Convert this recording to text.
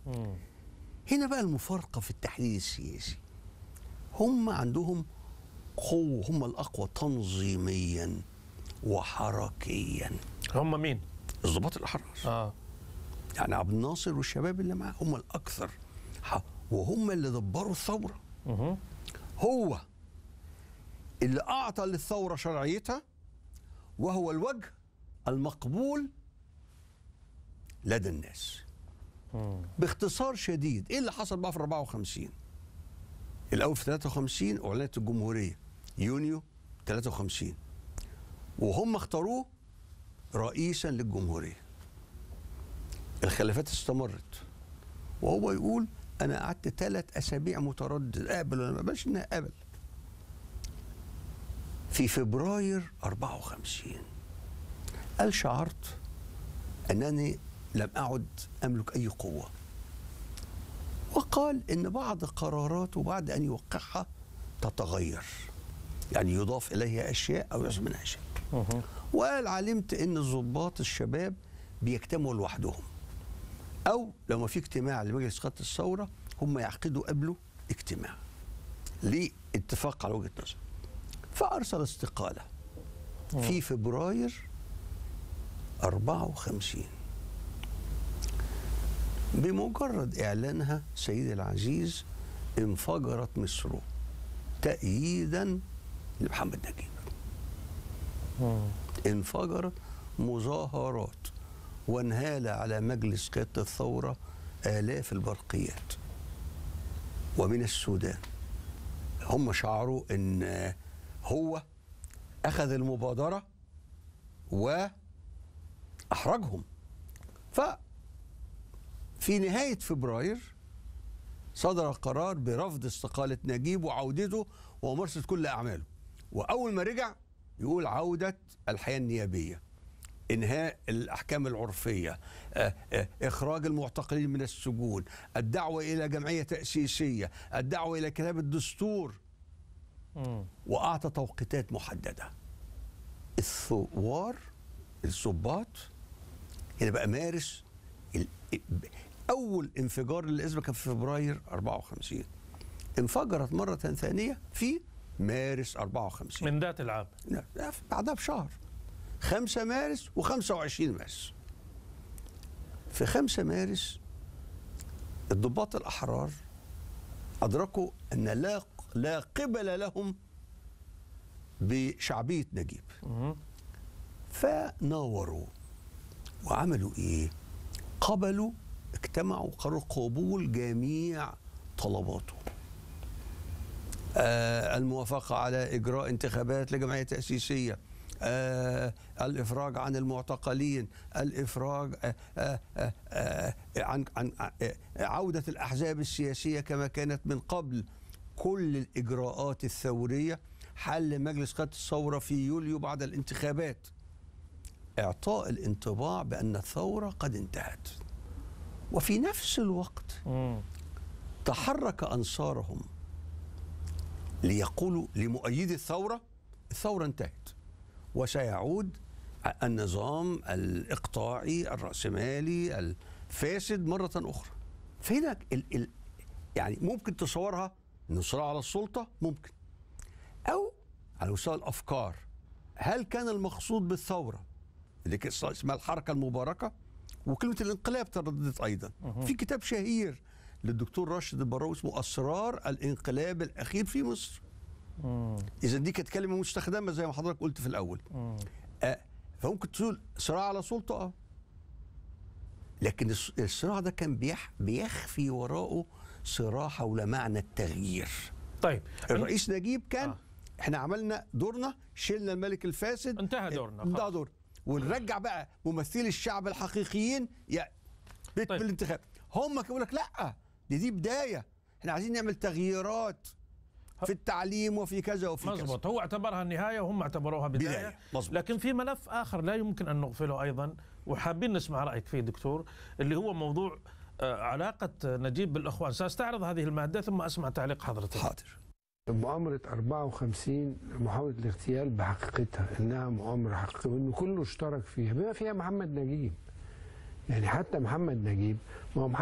مم. هنا بقى المفارقة في التحليل السياسي هم عندهم قوة هم الأقوى تنظيميا وحركيا هم مين؟ الضباط الأحرار اه يعني عبد الناصر والشباب اللي معاه هم الأكثر ح- وهم اللي دبروا الثورة مهم. هو اللي أعطى للثورة شرعيتها وهو الوجه المقبول لدى الناس مم. باختصار شديد ايه اللي حصل بقى في 54 الاول في 53 اعلنت الجمهوريه يونيو 53 وهم اختاروه رئيسا للجمهوريه الخلافات استمرت وهو يقول انا قعدت ثلاث اسابيع متردد اقبل ولا ما اقبلش انها قبل في فبراير 54 قال شعرت انني لم اعد املك اي قوه وقال ان بعض قراراته بعد ان يوقعها تتغير يعني يضاف اليها اشياء او يحذف منها اشياء مهم. وقال علمت ان الضباط الشباب بيجتمعوا لوحدهم او لما في اجتماع لمجلس قاده الثوره هم يعقدوا قبله اجتماع لاتفاق على وجهه نظر فارسل استقاله في فبراير 54 بمجرد اعلانها سيدي العزيز انفجرت مصر تأييدا لمحمد نجيب مم. انفجرت مظاهرات وانهال على مجلس قيادة الثورة آلاف البرقيات ومن السودان هم شعروا ان هو اخذ المبادرة واحرجهم ف في نهاية فبراير صدر قرار برفض استقالة نجيب وعودته وممارسة كل أعماله وأول ما رجع يقول عودة الحياة النيابية إنهاء الأحكام العرفية آه، آه، إخراج المعتقلين من السجون الدعوة إلى جمعية تأسيسية الدعوة إلى كتاب الدستور مم. وأعطى توقيتات محددة الثوار الضباط هنا بقى مارس ال- أول انفجار للأزمة كان في فبراير 54 انفجرت مرة ثانية في مارس 54 من ذات العام لا، لا، بعدها بشهر 5 مارس و25 مارس في 5 مارس الضباط الأحرار أدركوا أن لا لا قبل لهم بشعبية نجيب مهم. فناوروا وعملوا ايه قبلوا اجتمعوا قرروا قبول جميع طلباته آه الموافقة على إجراء انتخابات لجمعية تأسيسية آه الإفراج عن المعتقلين الإفراج آه آه آه آه عن, عن آه عودة الأحزاب السياسية كما كانت من قبل كل الإجراءات الثورية حل مجلس قيادة الثورة في يوليو بعد الانتخابات إعطاء الانطباع بأن الثورة قد انتهت وفي نفس الوقت مم. تحرك أنصارهم ليقولوا لمؤيدي الثورة الثورة انتهت وسيعود النظام الإقطاعي الرأسمالي الفاسد مرة أخرى فهنا ال ال يعني ممكن تصورها أن صراع على السلطة ممكن أو على مستوى الأفكار هل كان المقصود بالثورة اللي كان اسمها الحركة المباركة وكلمة الانقلاب ترددت أيضا في كتاب شهير للدكتور راشد البراوي اسمه أسرار الانقلاب الأخير في مصر مم. إذا دي كانت كلمة مستخدمة زي ما حضرتك قلت في الأول مم. آه فممكن تقول صراع على سلطة اه لكن الص- الصراع ده كان بيح بيخفي وراءه صراع حول معنى التغيير طيب الرئيس نجيب كان آه. آه. احنا عملنا دورنا شلنا الملك الفاسد انتهى دورنا، انتهى خلاص. دور ونرجع بقى ممثلي الشعب الحقيقيين يا بيت طيب. بالانتخاب هم كانوا يقول لك لا دي دي بدايه احنا عايزين نعمل تغييرات في التعليم وفي كذا وفي كذا مزبوط هو اعتبرها النهاية وهم اعتبروها بداية, بداية، مزبوط. لكن في ملف آخر لا يمكن أن نغفله أيضا وحابين نسمع رأيك فيه دكتور اللي هو موضوع آه، علاقة نجيب بالإخوان سأستعرض هذه المادة ثم أسمع تعليق حضرتك حاضر مؤامرة 54 محاولة الاغتيال بحقيقتها انها مؤامرة حقيقية وان كله اشترك فيها بما فيها محمد نجيب يعني حتى محمد نجيب ما هو